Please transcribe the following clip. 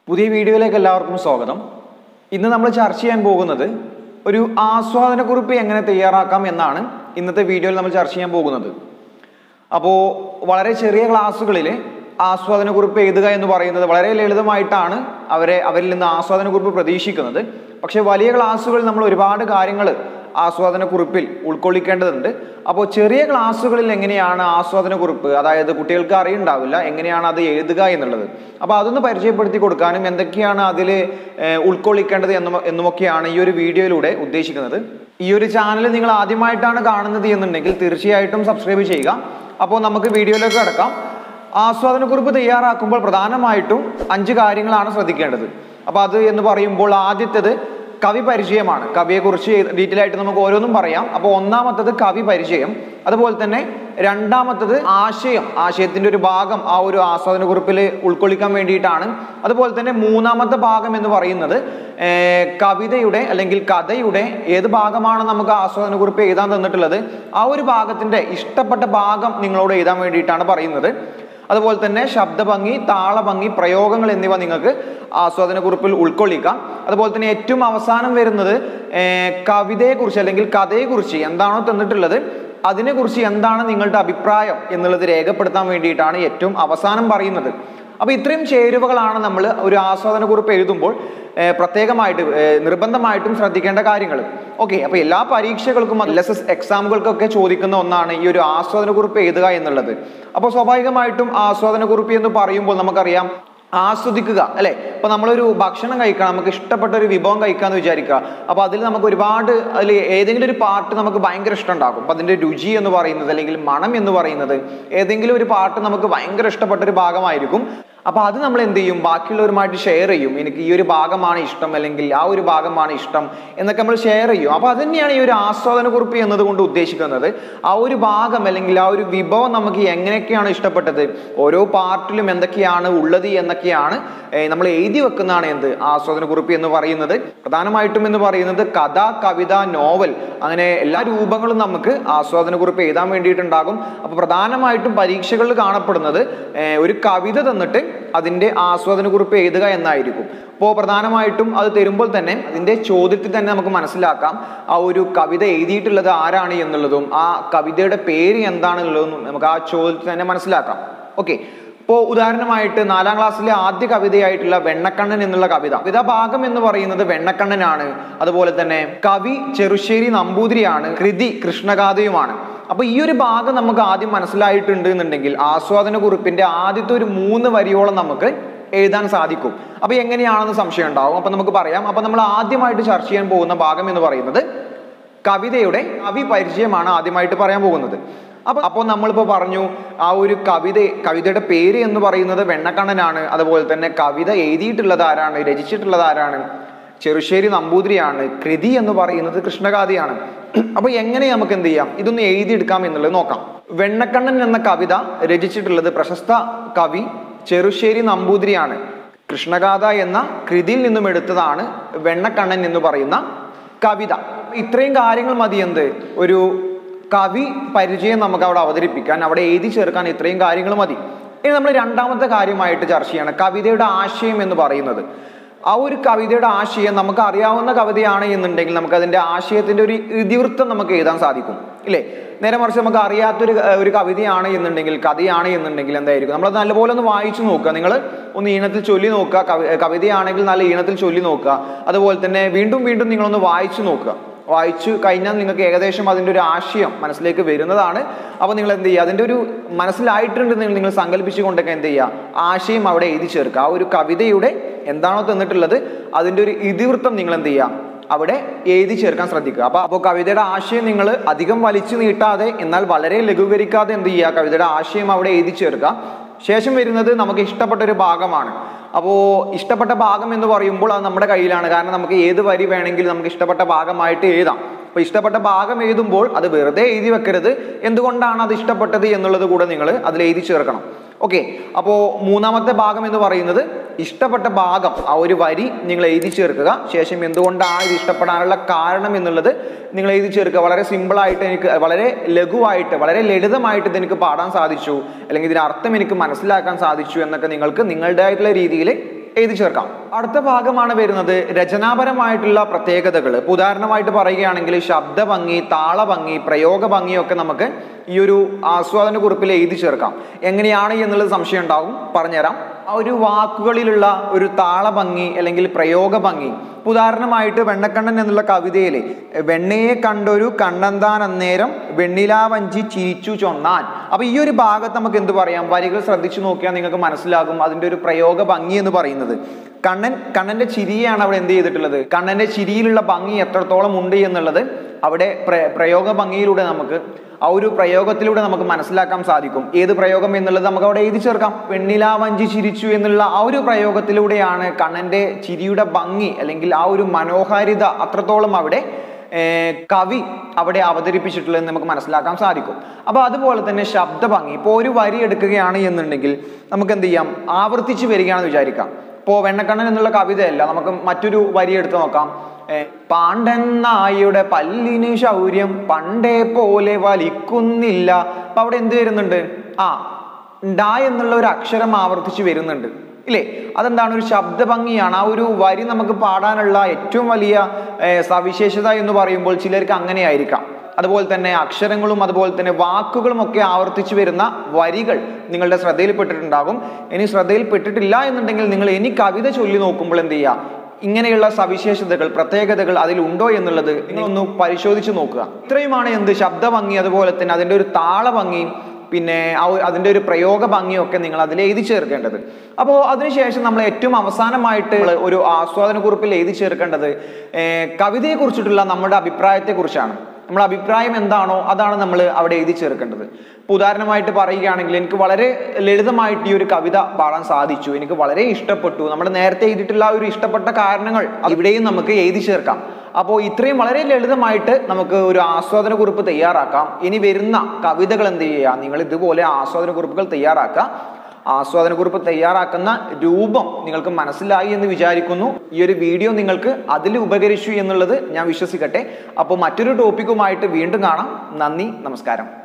പുതിയ വീഡിയോയിലേക്ക് എല്ലാവർക്കും സ്വാഗതം ഇന്ന് നമ്മൾ ചർച്ച ചെയ്യാൻ പോകുന്നത് ഒരു ആസ്വാദനക്കുറിപ്പ് എങ്ങനെ തയ്യാറാക്കാം എന്നാണ് ഇന്നത്തെ വീഡിയോയിൽ നമ്മൾ ചർച്ച ചെയ്യാൻ പോകുന്നത് അപ്പോൾ വളരെ ചെറിയ ക്ലാസ്സുകളിൽ ആസ്വാദനക്കുറിപ്പ് എഴുതുക എന്ന് പറയുന്നത് വളരെ ലളിതമായിട്ടാണ് അവരെ അവരിൽ നിന്ന് ആസ്വാദനക്കുറിപ്പ് പ്രതീക്ഷിക്കുന്നത് പക്ഷേ വലിയ ക്ലാസ്സുകളിൽ നമ്മൾ ഒരുപാട് കാര്യങ്ങൾ ആസ്വാദനക്കുറിപ്പിൽ ഉൾക്കൊള്ളിക്കേണ്ടതുണ്ട് അപ്പോൾ ചെറിയ ക്ലാസ്സുകളിൽ എങ്ങനെയാണ് ആസ്വാദനക്കുറിപ്പ് അതായത് കുട്ടികൾക്ക് അറിയുണ്ടാവില്ല എങ്ങനെയാണ് അത് എഴുതുക എന്നുള്ളത് അപ്പോൾ അതൊന്ന് പരിചയപ്പെടുത്തി കൊടുക്കാനും എന്തൊക്കെയാണ് അതിൽ ഉൾക്കൊള്ളിക്കേണ്ടത് എന്നും എന്നുമൊക്കെയാണ് ഈ ഒരു വീഡിയോയിലൂടെ ഉദ്ദേശിക്കുന്നത് ഈ ഒരു ചാനൽ നിങ്ങൾ ആദ്യമായിട്ടാണ് കാണുന്നത് എന്നുണ്ടെങ്കിൽ തീർച്ചയായിട്ടും സബ്സ്ക്രൈബ് ചെയ്യുക അപ്പോൾ നമുക്ക് വീഡിയോയിലേക്ക് കിടക്കാം ആസ്വാദനക്കുറിപ്പ് തയ്യാറാക്കുമ്പോൾ പ്രധാനമായിട്ടും അഞ്ച് കാര്യങ്ങളാണ് ശ്രദ്ധിക്കേണ്ടത് അപ്പോൾ അത് എന്ന് പറയുമ്പോൾ ആദ്യത്തേത് കവി പരിചയമാണ് കവിയെക്കുറിച്ച് ഡീറ്റെയിൽ ആയിട്ട് നമുക്ക് ഓരോന്നും പറയാം അപ്പോൾ ഒന്നാമത്തത് കവി പരിചയം അതുപോലെ തന്നെ രണ്ടാമത്തത് ആശയം ആശയത്തിന്റെ ഒരു ഭാഗം ആ ഒരു ആസ്വാദന കുറിപ്പിൽ ഉൾക്കൊള്ളിക്കാൻ വേണ്ടിയിട്ടാണ് അതുപോലെ തന്നെ മൂന്നാമത്തെ ഭാഗം എന്ന് പറയുന്നത് ഏർ, കവിതയുടെ അല്ലെങ്കിൽ കഥയുടെ ഏത് ഭാഗമാണ് നമുക്ക് ആസ്വാദന കുറിപ്പ് എഴുതാൻ തന്നിട്ടുള്ളത് ആ ഒരു ഭാഗത്തിന്റെ ഇഷ്ടപ്പെട്ട ഭാഗം നിങ്ങളോട് എഴുതാൻ വേണ്ടിയിട്ടാണ് പറയുന്നത് അതുപോലെ തന്നെ ശബ്ദഭംഗി താളഭംഗി പ്രയോഗങ്ങൾ എന്നിവ നിങ്ങൾക്ക് ആസ്വാദന കുറിപ്പിൽ ഉൾക്കൊള്ളിക്കാം അതുപോലെ തന്നെ ഏറ്റവും അവസാനം വരുന്നത് ഏർ, കവിതയെക്കുറിച്ച് അല്ലെങ്കിൽ കഥയെക്കുറിച്ച് എന്താണോ തന്നിട്ടുള്ളത് അതിനെക്കുറിച്ച് എന്താണ് നിങ്ങളുടെ അഭിപ്രായം എന്നുള്ളത് രേഖപ്പെടുത്താൻ വേണ്ടിയിട്ടാണ് ഏറ്റവും അവസാനം പറയുന്നത് അപ്പോൾ ഇത്രയും ചേരുവകളാണ് നമ്മൾ ഒരു ആസ്വാദന കുറിപ്പ് എഴുതുമ്പോൾ ഏർ, പ്രത്യേകമായിട്ട് ഏർ, നിർബന്ധമായിട്ടും ശ്രദ്ധിക്കേണ്ട കാര്യങ്ങൾ ഓക്കെ അപ്പോൾ എല്ലാ പരീക്ഷകൾക്കും എൽ എസ് എസ് എക്സാമുകൾക്കൊക്കെ ചോദിക്കുന്ന ഒന്നാണ് ഈ ഒരു ആസ്വാദന കുറിപ്പ് എഴുതുക എന്നുള്ളത് അപ്പോൾ സ്വാഭാവികമായിട്ടും ആസ്വാദന കുറിപ്പ് എന്ന് പറയുമ്പോൾ നമുക്കറിയാം ആസ്വദിക്കുക അല്ലെ ഇപ്പൊ നമ്മളൊരു ഭക്ഷണം കഴിക്കണം നമുക്ക് ഇഷ്ടപ്പെട്ട ഒരു വിഭവം കഴിക്കാന്ന് വിചാരിക്കുക അപ്പൊ അതിൽ നമുക്ക് ഒരുപാട് അതിൽ ഏതെങ്കിലും ഒരു പാർട്ട് നമുക്ക് ഭയങ്കര ഇഷ്ടം ഉണ്ടാകും അപ്പൊ അതിന്റെ രുചി എന്ന് പറയുന്നത് അല്ലെങ്കിൽ മണം എന്ന് പറയുന്നത് ഏതെങ്കിലും ഒരു പാർട്ട് നമുക്ക് ഭയങ്കര ഇഷ്ടപ്പെട്ട ഒരു ഭാഗമായിരിക്കും അപ്പൊ അത് നമ്മൾ എന്ത് ചെയ്യും ബാക്കിയുള്ളവരുമായിട്ട് ഷെയർ ചെയ്യും എനിക്ക് ഈ ഒരു ഭാഗമാണ് ഇഷ്ടം അല്ലെങ്കിൽ ആ ഒരു ഭാഗമാണ് ഇഷ്ടം എന്നൊക്കെ നമ്മൾ ഷെയർ ചെയ്യും അപ്പൊ അത് തന്നെയാണ് ഈ ഒരു ആസ്വാദന കുറിപ്പ് എന്നതുകൊണ്ട് ഉദ്ദേശിക്കുന്നത് ആ ഒരു ഭാഗം അല്ലെങ്കിൽ ആ ഒരു വിഭവം നമുക്ക് എങ്ങനെയൊക്കെയാണ് ഇഷ്ടപ്പെട്ടത് ഓരോ പാർട്ടിലും എന്തൊക്കെയാണ് ഉള്ളത് എന്നൊക്കെയാണ് ഏർ, നമ്മൾ എഴുതി വെക്കുന്നതാണ് എന്ത് ആസ്വാദന കുറിപ്പ് എന്ന് പറയുന്നത് പ്രധാനമായിട്ടും എന്ന് പറയുന്നത് കഥ കവിത നോവൽ അങ്ങനെ എല്ലാ രൂപങ്ങളും നമുക്ക് ആസ്വാദന കുറിപ്പ് എഴുതാൻ വേണ്ടിയിട്ടുണ്ടാകും അപ്പൊ പ്രധാനമായിട്ടും പരീക്ഷകളിൽ കാണപ്പെടുന്നത് ഏർ, ഒരു കവിത തന്നിട്ട് അതിന്റെ ആസ്വാദന കുറിപ്പ് എഴുതുക എന്നായിരിക്കും അപ്പോൾ പ്രധാനമായിട്ടും അത് തരുമ്പോൾ തന്നെ അതിന്റെ ചോദ്യത്തിൽ തന്നെ നമുക്ക് മനസ്സിലാക്കാം ആ ഒരു കവിത എഴുതിയിട്ടുള്ളത് ആരാണ് എന്നുള്ളതും ആ കവിതയുടെ പേര് എന്താണെന്നുള്ളതും നമുക്ക് ആ ചോദ്യത്തിൽ തന്നെ മനസ്സിലാക്കാം ഓക്കെ ഇപ്പോൾ ഉദാഹരണമായിട്ട് നാലാം ക്ലാസ്സിലെ ആദ്യ കവിതയായിട്ടുള്ള വെണ്ണക്കണ്ണൻ എന്നുള്ള കവിത കവിതാ ഭാഗം എന്ന് പറയുന്നത് വെണ്ണക്കണ്ണനാണ് അതുപോലെ തന്നെ കവി ചെറുശ്ശേരി നമ്പൂതിരിയാണ് കൃതി കൃഷ്ണഗാഥയുമാണ് അപ്പൊ ഈ ഒരു ഭാഗം നമുക്ക് ആദ്യം മനസ്സിലായിട്ടുണ്ട് എന്നുണ്ടെങ്കിൽ ആസ്വാദന കുറിപ്പിന്റെ ആദ്യത്തെ ഒരു മൂന്ന് വരിയോളം നമുക്ക് എഴുതാൻ സാധിക്കും അപ്പൊ എങ്ങനെയാണെന്ന് സംശയം ഉണ്ടാവും അപ്പൊ നമുക്ക് പറയാം അപ്പൊ നമ്മൾ ആദ്യമായിട്ട് ചർച്ച ചെയ്യാൻ പോകുന്ന ഭാഗം എന്ന് പറയുന്നത് കവിതയുടെ കവി പരിചയമാണ് ആദ്യമായിട്ട് പറയാൻ പോകുന്നത് അപ്പൊ അപ്പോൾ നമ്മളിപ്പോൾ പറഞ്ഞു ആ ഒരു കവിത കവിതയുടെ പേര് എന്ന് പറയുന്നത് വെണ്ണക്കണ്ണനാണ് അതുപോലെ തന്നെ കവിത എഴുതിയിട്ടുള്ളത് ആരാണ് രചിച്ചിട്ടുള്ളത് ആരാണ് ചെറുശ്ശേരി നമ്പൂതിരിയാണ് കൃതി എന്ന് പറയുന്നത് കൃഷ്ണഗാഥയാണ് അപ്പൊ എങ്ങനെ നമുക്ക് എന്ത് ചെയ്യാം ഇതൊന്ന് എഴുതിയെടുക്കാം എന്നുള്ളത് നോക്കാം വെണ്ണക്കണ്ണൻ എന്ന കവിത രചിച്ചിട്ടുള്ളത് പ്രശസ്ത കവി ചെറുശ്ശേരി നമ്പൂതിരിയാണ് കൃഷ്ണഗാഥ എന്ന കൃതിയിൽ നിന്നും എടുത്തതാണ് വെണ്ണക്കണ്ണൻ എന്ന് പറയുന്ന കവിത ഇത്രയും കാര്യങ്ങൾ മതി എന്ത് ഒരു കവി പരിചയം നമുക്ക് അവിടെ അവതരിപ്പിക്കാൻ അവിടെ എഴുതി ചേർക്കാൻ ഇത്രയും കാര്യങ്ങൾ മതി ഇനി നമ്മൾ രണ്ടാമത്തെ കാര്യമായിട്ട് ചർച്ച ചെയ്യണം കവിതയുടെ ആശയം എന്ന് പറയുന്നത് ആ ഒരു കവിതയുടെ ആശയം നമുക്ക് അറിയാവുന്ന കവിതയാണ് എന്നുണ്ടെങ്കിൽ നമുക്ക് അതിന്റെ ആശയത്തിന്റെ ഒരു ഇതിവൃത്തം നമുക്ക് എഴുതാൻ സാധിക്കും ഇല്ലേ നേരെ മറിച്ച് നമുക്ക് അറിയാത്തൊരു ക- ഒരു കവിതയാണ് എന്നുണ്ടെങ്കിൽ കഥയാണ് എന്നുണ്ടെങ്കിൽ എന്തായിരിക്കും നമ്മൾ നല്ലപോലെ ഒന്ന് വായിച്ചു നോക്കുക നിങ്ങൾ ഒന്ന് ഈണത്തിൽ ചൊല്ലി നോക്കുക കവി കവിതയാണെങ്കിൽ നല്ല ഈണത്തിൽ ചൊല്ലി നോക്കുക അതുപോലെ തന്നെ വീണ്ടും വീണ്ടും നിങ്ങളൊന്ന് വായിച്ചു നോക്കുക വായിച്ചു കഴിഞ്ഞാൽ നിങ്ങൾക്ക് ഏകദേശം അതിൻ്റെ ഒരു ആശയം മനസ്സിലേക്ക് വരുന്നതാണ് അപ്പോൾ നിങ്ങൾ എന്ത് ചെയ്യുക അതിൻ്റെ ഒരു മനസ്സിലായിട്ടുണ്ട് നിങ്ങൾ നിങ്ങൾ സങ്കല്പിച്ചുകൊണ്ടൊക്കെ എന്ത് ചെയ്യുക ആശയം അവിടെ എഴുതി ചേർക്കുക ആ ഒരു കവിതയുടെ എന്താണോ തന്നിട്ടുള്ളത് അതിൻ്റെ ഒരു ഇതിവൃത്തം നിങ്ങൾ എന്ത് ചെയ്യുക അവിടെ എഴുതി ചേർക്കാൻ ശ്രദ്ധിക്കുക അപ്പൊ അപ്പോൾ കവിതയുടെ ആശയം നിങ്ങൾ അധികം വലിച്ചു നീട്ടാതെ എന്നാൽ വളരെ ലഘൂകരിക്കാതെ എന്ത് ചെയ്യുക കവിതയുടെ ആശയം അവിടെ എഴുതി ചേർക്കുക ശേഷം വരുന്നത് നമുക്ക് ഇഷ്ടപ്പെട്ട ഒരു ഭാഗമാണ് അപ്പോൾ ഇഷ്ടപ്പെട്ട ഭാഗം എന്ന് പറയുമ്പോൾ അത് നമ്മുടെ കയ്യിലാണ് കാരണം നമുക്ക് ഏത് വരി വേണമെങ്കിലും നമുക്ക് ഇഷ്ടപ്പെട്ട ഭാഗമായിട്ട് എഴുതാം അപ്പോൾ ഇഷ്ടപ്പെട്ട ഭാഗം എഴുതുമ്പോൾ അത് വെറുതെ എഴുതി വെക്കരുത് എന്തുകൊണ്ടാണ് അത് ഇഷ്ടപ്പെട്ടത് എന്നുള്ളത് കൂടെ നിങ്ങൾ അതിൽ എഴുതി ചേർക്കണം ഓക്കെ അപ്പോൾ മൂന്നാമത്തെ ഭാഗം എന്ന് പറയുന്നത് ഇഷ്ടപ്പെട്ട ഭാഗം ആ ഒരു വരി നിങ്ങൾ എഴുതി ചേർക്കുക ശേഷം എന്തുകൊണ്ടാണ് ഇത് ഇഷ്ടപ്പെടാനുള്ള കാരണം എന്നുള്ളത് നിങ്ങൾ എഴുതി ചേർക്കുക വളരെ സിമ്പിളായിട്ട് എനിക്ക് വളരെ ലഘുവായിട്ട് വളരെ ലളിതമായിട്ട് ഇത് എനിക്ക് പാടാൻ സാധിച്ചു അല്ലെങ്കിൽ ഇതിന്റെ അർത്ഥം എനിക്ക് മനസ്സിലാക്കാൻ സാധിച്ചു എന്നൊക്കെ നിങ്ങൾക്ക് നിങ്ങളുടേതായിട്ടുള്ള രീതിയിൽ എഴുതി ചേർക്കാം അടുത്ത ഭാഗമാണ് വരുന്നത് രചനാപരമായിട്ടുള്ള പ്രത്യേകതകൾ ഉദാഹരണമായിട്ട് പറയുകയാണെങ്കിൽ ശബ്ദഭംഗി താളഭംഗി പ്രയോഗ ഭംഗിയൊക്കെ നമുക്ക് ഈ ഒരു ആസ്വാദന കുറിപ്പിൽ എഴുതി ചേർക്കാം എങ്ങനെയാണ് എന്നുള്ളത് സംശയം ഉണ്ടാവും പറഞ്ഞുതരാം ആ ഒരു വാക്കുകളിലുള്ള ഒരു താളഭംഗി അല്ലെങ്കിൽ പ്രയോഗ ഭംഗി ഉദാഹരണമായിട്ട് വെണ്ണക്കണ്ണൻ എന്നുള്ള കവിതയിൽ വെണ്ണയെ കണ്ടൊരു കണ്ണന്താൻ അന്നേരം വെണ്ണിലാവഞ്ചി ചിരിച്ചു ചൊന്നാൻ അപ്പൊ ഈ ഒരു ഭാഗത്ത് നമുക്ക് എന്ത് പറയാം വരികൾ ശ്രദ്ധിച്ചു നോക്കിയാൽ നിങ്ങൾക്ക് മനസ്സിലാകും അതിന്റെ ഒരു പ്രയോഗ ഭംഗി എന്ന് പറയുന്നത് കണ്ണൻ കണ്ണന്റെ ചിരിയാണ് അവിടെ എന്ത് ചെയ്തിട്ടുള്ളത് കണ്ണന്റെ ചിരിയിലുള്ള ഭംഗി എത്രത്തോളം ഉണ്ട് എന്നുള്ളത് അവിടെ പ്ര- പ്രയോഗ ഭംഗിയിലൂടെ നമുക്ക് ആ ഒരു പ്രയോഗത്തിലൂടെ നമുക്ക് മനസ്സിലാക്കാൻ സാധിക്കും ഏത് പ്രയോഗം എന്നുള്ളത് നമുക്ക് അവിടെ എഴുതി ചേർക്കാം വെണ്ണിലാവഞ്ചി ചിരിച്ചു എന്നുള്ള ആ ഒരു പ്രയോഗത്തിലൂടെയാണ് കണ്ണന്റെ ചിരിയുടെ ഭംഗി അല്ലെങ്കിൽ ആ ഒരു മനോഹാരിത അത്രത്തോളം അവിടെ ഏർ, കവി അവിടെ അവതരിപ്പിച്ചിട്ടുള്ളതെന്ന് നമുക്ക് മനസ്സിലാക്കാൻ സാധിക്കും അപ്പോൾ അതുപോലെ തന്നെ ശബ്ദഭംഗി ഇപ്പോൾ ഒരു വരി എടുക്കുകയാണ് എന്നുണ്ടെങ്കിൽ നമുക്ക് എന്ത് ചെയ്യാം ആവർത്തിച്ച് വരികയാണെന്ന് വിചാരിക്കാം ഇപ്പോൾ വെണ്ണക്കണ്ണൻ എന്നുള്ള കവിതയല്ല നമുക്ക് മറ്റൊരു വരി എടുത്ത് നോക്കാം ഏ, പാണ്ഡൻ നായയുടെ പല്ലിന് ശൗര്യം പണ്ടേ പോലെ വലിക്കുന്നില്ല അപ്പൊ അവിടെ എന്ത് വരുന്നുണ്ട് ആ ഡ എന്നുള്ള ഒരു അക്ഷരം ആവർത്തിച്ച് വരുന്നുണ്ട് ഇല്ലേ അതെന്താണ് ഒരു ശബ്ദഭംഗിയാണ് ആ ഒരു വരി നമുക്ക് പാടാനുള്ള ഏറ്റവും വലിയ ഏ, സവിശേഷത എന്ന് പറയുമ്പോൾ ചിലർക്ക് അങ്ങനെ ആയിരിക്കാം അതുപോലെ തന്നെ അക്ഷരങ്ങളും അതുപോലെ തന്നെ വാക്കുകളും ഒക്കെ ആവർത്തിച്ച് വരുന്ന വരികൾ നിങ്ങളുടെ ശ്രദ്ധയിൽപ്പെട്ടിട്ടുണ്ടാകും ഇനി ശ്രദ്ധയിൽപ്പെട്ടിട്ടില്ല എന്നുണ്ടെങ്കിൽ നിങ്ങൾ ഇനി കവിത ചൊല്ലി നോക്കുമ്പോൾ എന്ത് ചെയ്യുക ഇങ്ങനെയുള്ള സവിശേഷതകൾ പ്രത്യേകതകൾ അതിലുണ്ടോ എന്നുള്ളത് നിങ്ങളൊന്ന് പരിശോധിച്ച് നോക്കുക ഇത്രയുമാണ് എന്ത് ശബ്ദഭംഗി അതുപോലെ തന്നെ അതിൻ്റെ ഒരു താളഭംഗി പിന്നെ ആ ഒരു- അതിൻ്റെ ഒരു പ്രയോഗ ഭംഗിയൊക്കെ നിങ്ങൾ അതിൽ എഴുതി ചേർക്കേണ്ടത് അപ്പോൾ അതിനുശേഷം നമ്മൾ ഏറ്റവും അവസാനമായിട്ട് ഒരു ആസ്വാദന കുറിപ്പിൽ എഴുതി ചേർക്കേണ്ടത് ഏർ, കവിതയെക്കുറിച്ചിട്ടുള്ള നമ്മുടെ അഭിപ്രായത്തെക്കുറിച്ചാണ് നമ്മുടെ അഭിപ്രായം എന്താണോ അതാണ് നമ്മൾ അവിടെ എഴുതി ചേർക്കേണ്ടത് ഇപ്പൊ ഉദാഹരണമായിട്ട് പറയുകയാണെങ്കിൽ എനിക്ക് വളരെ ലളിതമായിട്ട് ഈ ഒരു കവിത പാടാൻ സാധിച്ചു എനിക്ക് വളരെ ഇഷ്ടപ്പെട്ടു നമ്മൾ നേരത്തെ എഴുതിയിട്ടുള്ള ആ ഒരു ഇഷ്ടപ്പെട്ട കാരണങ്ങൾ ഇവിടെയും നമുക്ക് എഴുതി ചേർക്കാം അപ്പോൾ ഇത്രയും വളരെ ലളിതമായിട്ട് നമുക്ക് ഒരു ആസ്വാദന കുറിപ്പ് തയ്യാറാക്കാം ഇനി വരുന്ന കവിതകൾ എന്ത് ചെയ്യുക നിങ്ങൾ ഇതുപോലെ ആസ്വാദന കുറിപ്പുകൾ തയ്യാറാക്കുക ആസ്വാദന കുറിപ്പ് തയ്യാറാക്കുന്ന രൂപം നിങ്ങൾക്ക് മനസ്സിലായി എന്ന് വിചാരിക്കുന്നു ഈ ഒരു വീഡിയോ നിങ്ങൾക്ക് അതിൽ ഉപകരിച്ചു എന്നുള്ളത് ഞാൻ വിശ്വസിക്കട്ടെ അപ്പോൾ മറ്റൊരു ടോപ്പിക്കുമായിട്ട് വീണ്ടും കാണാം നന്ദി നമസ്കാരം